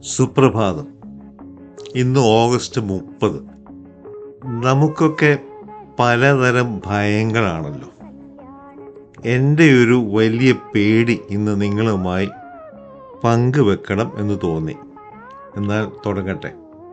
സുപ്രഭാതം ഇന്ന് ഓഗസ്റ്റ് മുപ്പത് നമുക്കൊക്കെ പലതരം ഭയങ്ങളാണല്ലോ എൻ്റെ ഒരു വലിയ പേടി ഇന്ന് നിങ്ങളുമായി പങ്കുവെക്കണം എന്ന് തോന്നി എന്നാൽ തുടങ്ങട്ടെ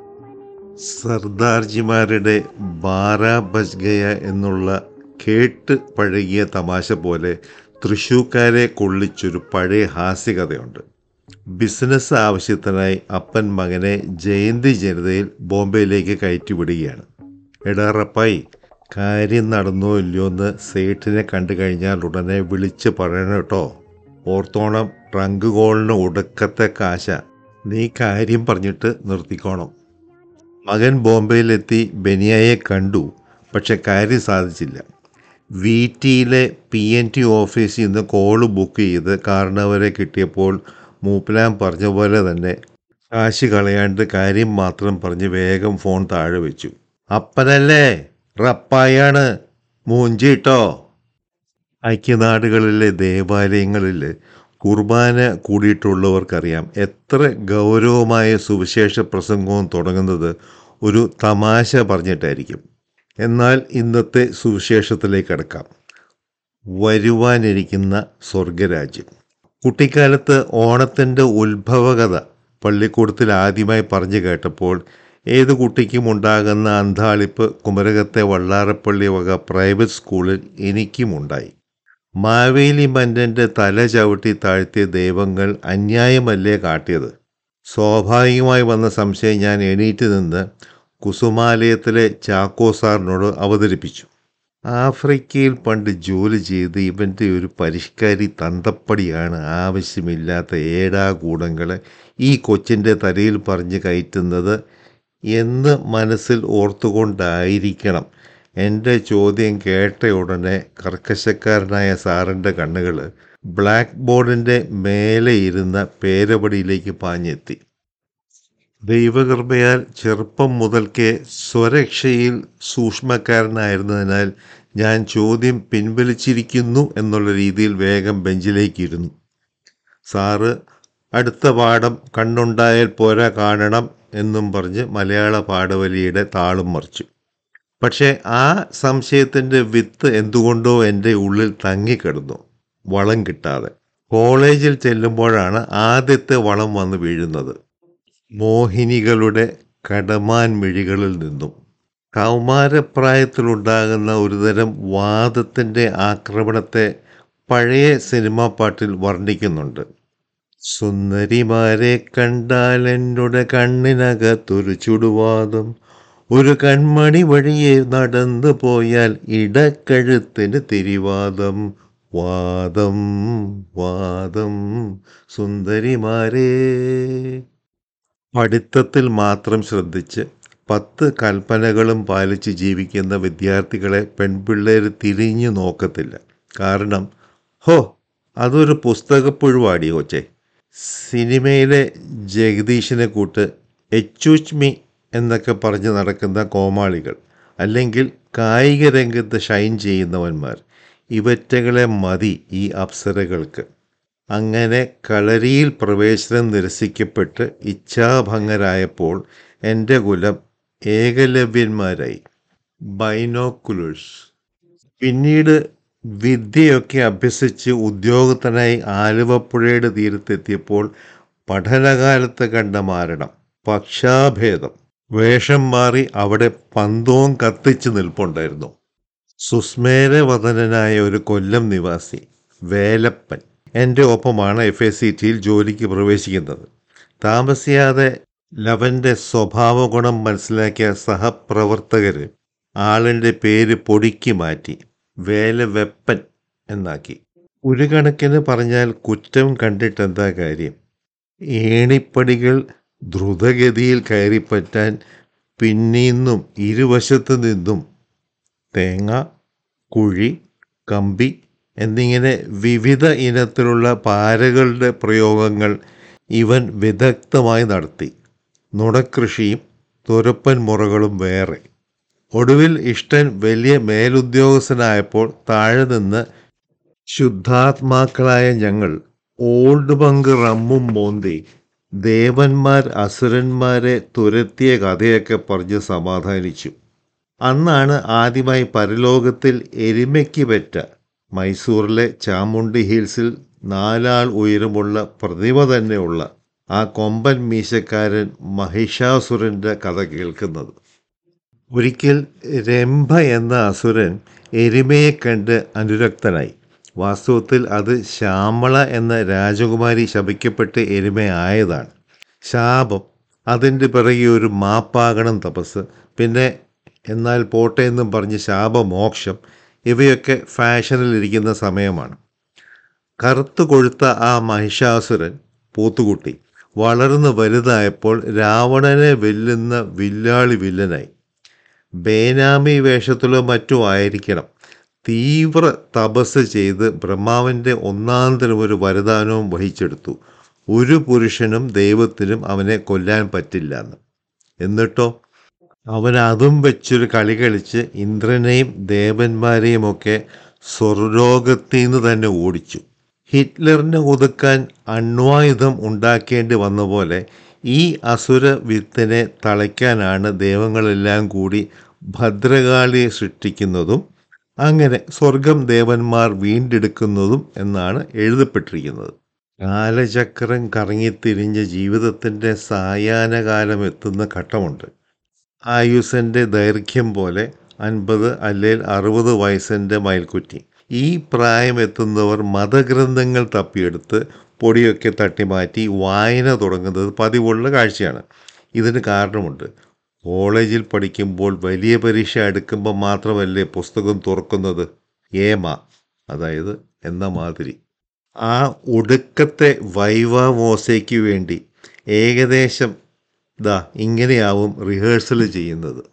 സർദാർജിമാരുടെ ബാരാ ബജ് ഗയ എന്നുള്ള കേട്ട് പഴകിയ തമാശ പോലെ തൃശ്ശൂക്കാരെ കൊള്ളിച്ചൊരു പഴയ ഹാസ്യകഥയുണ്ട് ബിസിനസ് ആവശ്യത്തിനായി അപ്പൻ മകനെ ജയന്തി ജനതയിൽ ബോംബെയിലേക്ക് കയറ്റിവിടുകയാണ് എടാ റപ്പായി കാര്യം നടന്നോ ഇല്ലയോ എന്ന് സേഠിനെ കണ്ടു കഴിഞ്ഞാൽ ഉടനെ വിളിച്ച് പറയണം കേട്ടോ ഓർത്തോണം ട്രങ്ക് കോളിന് ഒടുക്കത്തെ കാശ നീ കാര്യം പറഞ്ഞിട്ട് നിർത്തിക്കോണം മകൻ ബോംബെയിലെത്തി ബനിയയെ കണ്ടു പക്ഷെ കാര്യം സാധിച്ചില്ല വി ടിയിലെ പി എൻ ടി ഓഫീസിൽ നിന്ന് കോള് ബുക്ക് ചെയ്ത് കാരണവരെ കിട്ടിയപ്പോൾ മൂപ്പിലാൻ പറഞ്ഞ പോലെ തന്നെ കാശ് കളയാണ്ട് കാര്യം മാത്രം പറഞ്ഞ് വേഗം ഫോൺ താഴെ വെച്ചു അപ്പനല്ലേ റപ്പായാണ് മൂഞ്ചിട്ടോ ഐക്യനാടുകളിലെ ദേവാലയങ്ങളിൽ കുർബാന കൂടിയിട്ടുള്ളവർക്കറിയാം എത്ര ഗൗരവമായ സുവിശേഷ പ്രസംഗവും തുടങ്ങുന്നത് ഒരു തമാശ പറഞ്ഞിട്ടായിരിക്കും എന്നാൽ ഇന്നത്തെ സുവിശേഷത്തിലേക്ക് കടക്കാം വരുവാനിരിക്കുന്ന സ്വർഗരാജ്യം കുട്ടിക്കാലത്ത് ഓണത്തിൻ്റെ ഉത്ഭവകഥ പള്ളിക്കൂടത്തിൽ ആദ്യമായി പറഞ്ഞു കേട്ടപ്പോൾ ഏത് കുട്ടിക്കും ഉണ്ടാകുന്ന അന്താളിപ്പ് കുമരകത്തെ വള്ളാരപ്പള്ളി വക പ്രൈവറ്റ് സ്കൂളിൽ എനിക്കുമുണ്ടായി മാവേലി മന്നൻ്റെ തല ചവിട്ടി താഴ്ത്തിയ ദൈവങ്ങൾ അന്യായമല്ലേ കാട്ടിയത് സ്വാഭാവികമായി വന്ന സംശയം ഞാൻ എണീറ്റ് നിന്ന് കുസുമാലയത്തിലെ ചാക്കോ സാറിനോട് അവതരിപ്പിച്ചു ആഫ്രിക്കയിൽ പണ്ട് ജോലി ചെയ്ത് ഇവൻ്റെ ഒരു പരിഷ്കാരി തന്തപ്പടിയാണ് ആവശ്യമില്ലാത്ത ഏടാകൂടങ്ങളെ ഈ കൊച്ചിൻ്റെ തലയിൽ പറഞ്ഞ് കയറ്റുന്നത് എന്ന് മനസ്സിൽ ഓർത്തുകൊണ്ടായിരിക്കണം എൻ്റെ ചോദ്യം കേട്ട ഉടനെ കർക്കശക്കാരനായ സാറിൻ്റെ കണ്ണുകൾ ബ്ലാക്ക് ബോർഡിൻ്റെ മേലെ ഇരുന്ന പേരപടിയിലേക്ക് പാഞ്ഞെത്തി ദൈവകൃപയാൽ ചെറുപ്പം മുതൽക്കേ സ്വരക്ഷയിൽ സൂക്ഷ്മക്കാരനായിരുന്നതിനാൽ ഞാൻ ചോദ്യം പിൻവലിച്ചിരിക്കുന്നു എന്നുള്ള രീതിയിൽ വേഗം ബെഞ്ചിലേക്ക് ഇരുന്നു സാറ് അടുത്ത പാഠം കണ്ണുണ്ടായാൽ പോരാ കാണണം എന്നും പറഞ്ഞ് മലയാള പാഠവലിയുടെ താളും മറിച്ചു പക്ഷേ ആ സംശയത്തിൻ്റെ വിത്ത് എന്തുകൊണ്ടോ എൻ്റെ ഉള്ളിൽ തങ്ങിക്കിടന്നു വളം കിട്ടാതെ കോളേജിൽ ചെല്ലുമ്പോഴാണ് ആദ്യത്തെ വളം വന്ന് വീഴുന്നത് മോഹിനികളുടെ കടമാൻ മിഴികളിൽ നിന്നും കൗമാരപ്രായത്തിലുണ്ടാകുന്ന ഒരുതരം വാദത്തിൻ്റെ ആക്രമണത്തെ പഴയ സിനിമാ പാട്ടിൽ വർണ്ണിക്കുന്നുണ്ട് സുന്ദരിമാരെ കണ്ടാൽ എന്നോട് കണ്ണിനകത്തൊരു ചുടുവാദം ഒരു കൺമണി വഴിയെ നടന്നു പോയാൽ ഇടക്കഴുത്തിന് തിരിവാദം വാദം വാദം സുന്ദരിമാരേ പഠിത്തത്തിൽ മാത്രം ശ്രദ്ധിച്ച് പത്ത് കൽപ്പനകളും പാലിച്ച് ജീവിക്കുന്ന വിദ്യാർത്ഥികളെ പെൺപിള്ളേർ തിരിഞ്ഞു നോക്കത്തില്ല കാരണം ഹോ അതൊരു പുസ്തകപ്പുഴുവാടി കൊച്ചേ സിനിമയിലെ ജഗദീഷിനെ കൂട്ട് എച്ചൂച്ച് മീ എന്നൊക്കെ പറഞ്ഞ് നടക്കുന്ന കോമാളികൾ അല്ലെങ്കിൽ കായിക രംഗത്ത് ഷൈൻ ചെയ്യുന്നവന്മാർ ഇവറ്റകളെ മതി ഈ അപ്സരകൾക്ക് അങ്ങനെ കളരിയിൽ പ്രവേശനം നിരസിക്കപ്പെട്ട് ഇച്ഛാഭംഗരായപ്പോൾ എൻ്റെ കുലം ഏകലവ്യന്മാരായി ബൈനോക്കുലേഴ്സ് പിന്നീട് വിദ്യയൊക്കെ അഭ്യസിച്ച് ഉദ്യോഗത്തിനായി ആലുവപ്പുഴയുടെ തീരത്തെത്തിയപ്പോൾ പഠനകാലത്ത് കണ്ട മാരണം പക്ഷാഭേദം വേഷം മാറി അവിടെ പന്തവും കത്തിച്ച് നിൽപ്പുണ്ടായിരുന്നു സുസ്മേരവദനായ ഒരു കൊല്ലം നിവാസി വേലപ്പൻ എൻ്റെ ഒപ്പമാണ് എഫ് എ സി ടിയിൽ ജോലിക്ക് പ്രവേശിക്കുന്നത് താമസിയാതെ ലവൻ്റെ സ്വഭാവ ഗുണം മനസ്സിലാക്കിയ സഹപ്രവർത്തകർ ആളിൻ്റെ പേര് പൊടിക്ക് മാറ്റി വേലവെപ്പൻ എന്നാക്കി ഒരു കണക്കിന് പറഞ്ഞാൽ കുറ്റം കണ്ടിട്ടെന്താ കാര്യം ഏണിപ്പടികൾ ദ്രുതഗതിയിൽ കയറിപ്പറ്റാൻ പിന്നീന്നും ഇരുവശത്തു നിന്നും തേങ്ങ കുഴി കമ്പി എന്നിങ്ങനെ വിവിധ ഇനത്തിലുള്ള പാരകളുടെ പ്രയോഗങ്ങൾ ഇവൻ വിദഗ്ധമായി നടത്തി നുണക്കൃഷിയും തുരപ്പൻ മുറകളും വേറെ ഒടുവിൽ ഇഷ്ടൻ വലിയ മേലുദ്യോഗസ്ഥനായപ്പോൾ താഴെ നിന്ന് ശുദ്ധാത്മാക്കളായ ഞങ്ങൾ ഓൾഡ് ബങ്ക് റമ്മും മോന്തി ദേവന്മാർ അസുരന്മാരെ തുരത്തിയ കഥയൊക്കെ പറഞ്ഞ് സമാധാനിച്ചു അന്നാണ് ആദ്യമായി പരലോകത്തിൽ എരുമയ്ക്ക് പെറ്റ മൈസൂറിലെ ചാമുണ്ടി ഹിൽസിൽ നാലാൾ ഉയരമുള്ള പ്രതിമ തന്നെയുള്ള ആ കൊമ്പൻ മീശക്കാരൻ മഹിഷാസുരൻ്റെ കഥ കേൾക്കുന്നത് ഒരിക്കൽ രംഭ എന്ന അസുരൻ എരുമയെ കണ്ട് അനുരക്തനായി വാസ്തവത്തിൽ അത് ശ്യാമള എന്ന രാജകുമാരി ശപിക്കപ്പെട്ട് എരുമയായതാണ് ശാപം അതിൻ്റെ പിറകെ ഒരു മാപ്പാകണം തപസ് പിന്നെ എന്നാൽ പോട്ടെ എന്നും പറഞ്ഞ് ശാപമോക്ഷം ഇവയൊക്കെ ഫാഷനിലിരിക്കുന്ന സമയമാണ് കറുത്തു കൊഴുത്ത ആ മഹിഷാസുരൻ പൂത്തുകുട്ടി വളർന്ന് വലുതായപ്പോൾ രാവണനെ വെല്ലുന്ന വില്ലാളി വില്ലനായി ബേനാമി വേഷത്തിലോ മറ്റോ ആയിരിക്കണം തീവ്ര തപസ് ചെയ്ത് ബ്രഹ്മാവിൻ്റെ ഒന്നാന്തരം ഒരു വരദാനവും വഹിച്ചെടുത്തു ഒരു പുരുഷനും ദൈവത്തിനും അവനെ കൊല്ലാൻ പറ്റില്ല എന്ന് എന്നിട്ടോ അവൻ അതും വെച്ചൊരു കളി കളിച്ച് ഇന്ദ്രനെയും ദേവന്മാരെയും ഒക്കെ സ്വർലോകത്തിൽ നിന്ന് തന്നെ ഓടിച്ചു ഹിറ്റ്ലറിനെ ഒതുക്കാൻ അണ്വായുധം ഉണ്ടാക്കേണ്ടി വന്ന പോലെ ഈ അസുര വിത്തിനെ തളയ്ക്കാനാണ് ദൈവങ്ങളെല്ലാം കൂടി ഭദ്രകാളിയെ സൃഷ്ടിക്കുന്നതും അങ്ങനെ സ്വർഗം ദേവന്മാർ വീണ്ടെടുക്കുന്നതും എന്നാണ് എഴുതപ്പെട്ടിരിക്കുന്നത് കാലചക്രം കറങ്ങിത്തിരിഞ്ഞ് ജീവിതത്തിൻ്റെ സായാഹ്നകാലം എത്തുന്ന ഘട്ടമുണ്ട് ആയുസിൻ്റെ ദൈർഘ്യം പോലെ അൻപത് അല്ലെങ്കിൽ അറുപത് വയസ്സിൻ്റെ മയിൽക്കുറ്റി ഈ പ്രായം എത്തുന്നവർ മതഗ്രന്ഥങ്ങൾ തപ്പിയെടുത്ത് പൊടിയൊക്കെ തട്ടിമാറ്റി വായന തുടങ്ങുന്നത് പതിവുള്ള കാഴ്ചയാണ് ഇതിന് കാരണമുണ്ട് കോളേജിൽ പഠിക്കുമ്പോൾ വലിയ പരീക്ഷ അടുക്കുമ്പോൾ മാത്രമല്ലേ പുസ്തകം തുറക്കുന്നത് ഏമ അതായത് എന്ന മാതിരി ആ ഒടുക്കത്തെ വൈവാമോസയ്ക്ക് വേണ്ടി ഏകദേശം ദാ ഇങ്ങനെയാവും റിഹേഴ്സൽ ചെയ്യുന്നത്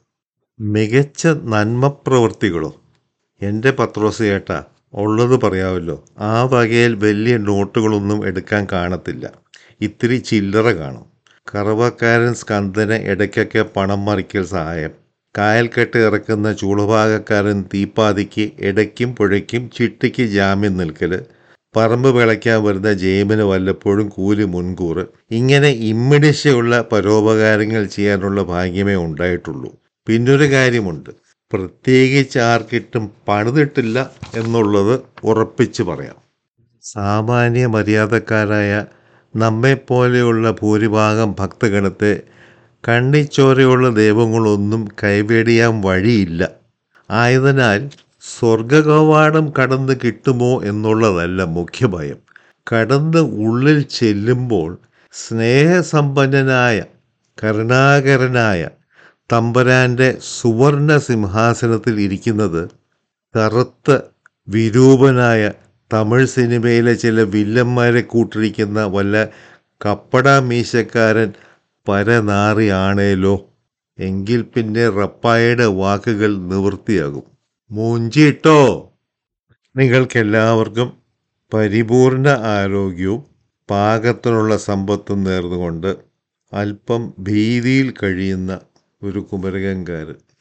മികച്ച നന്മപ്രവൃത്തികളോ എൻ്റെ പത്രോസ് ചേട്ടാ ഉള്ളത് പറയാമല്ലോ ആ വകയിൽ വലിയ നോട്ടുകളൊന്നും എടുക്കാൻ കാണത്തില്ല ഇത്തിരി ചില്ലറ കാണും കറവക്കാരൻ സ്കന്ദന് ഇടയ്ക്കൊക്കെ പണം മറിക്കൽ സഹായം കായൽക്കെട്ട് ഇറക്കുന്ന ചൂളുഭാഗക്കാരൻ തീപ്പാതിക്ക് ഇടയ്ക്കും പുഴയ്ക്കും ചിട്ടിക്ക് ജാമ്യം നിൽക്കൽ പറമ്പ് വിളയ്ക്കാൻ വരുന്ന ജെയിമിന് വല്ലപ്പോഴും കൂലി മുൻകൂർ ഇങ്ങനെ ഇമ്മിടിശയുള്ള പരോപകാരങ്ങൾ ചെയ്യാനുള്ള ഭാഗ്യമേ ഉണ്ടായിട്ടുള്ളൂ പിന്നൊരു കാര്യമുണ്ട് പ്രത്യേകിച്ച് ആർക്കിട്ടും പണിതിട്ടില്ല എന്നുള്ളത് ഉറപ്പിച്ച് പറയാം സാമാന്യ മര്യാദക്കാരായ നമ്മെപ്പോലെയുള്ള ഭൂരിഭാഗം ഭക്തഗണത്തെ കണ്ണിച്ചോരയുള്ള ദൈവങ്ങളൊന്നും കൈവേടിയാൻ വഴിയില്ല ആയതിനാൽ സ്വർഗകവാടം കടന്ന് കിട്ടുമോ എന്നുള്ളതല്ല മുഖ്യ ഭയം കടന്ന് ഉള്ളിൽ ചെല്ലുമ്പോൾ സ്നേഹസമ്പന്നനായ കരുണാകരനായ തമ്പരാൻ്റെ സുവർണ സിംഹാസനത്തിൽ ഇരിക്കുന്നത് കറുത്ത വിരൂപനായ തമിഴ് സിനിമയിലെ ചില വില്ലന്മാരെ കൂട്ടിരിക്കുന്ന വല്ല കപ്പട മീശക്കാരൻ പരനാറിയാണേലോ എങ്കിൽ പിന്നെ റപ്പായുടെ വാക്കുകൾ നിവൃത്തിയാകും മൂഞ്ചിട്ടോ നിങ്ങൾക്കെല്ലാവർക്കും പരിപൂർണ ആരോഗ്യവും പാകത്തിനുള്ള സമ്പത്തും നേർന്നുകൊണ്ട് അല്പം ഭീതിയിൽ കഴിയുന്ന ഒരു കുമരകങ്കാരൻ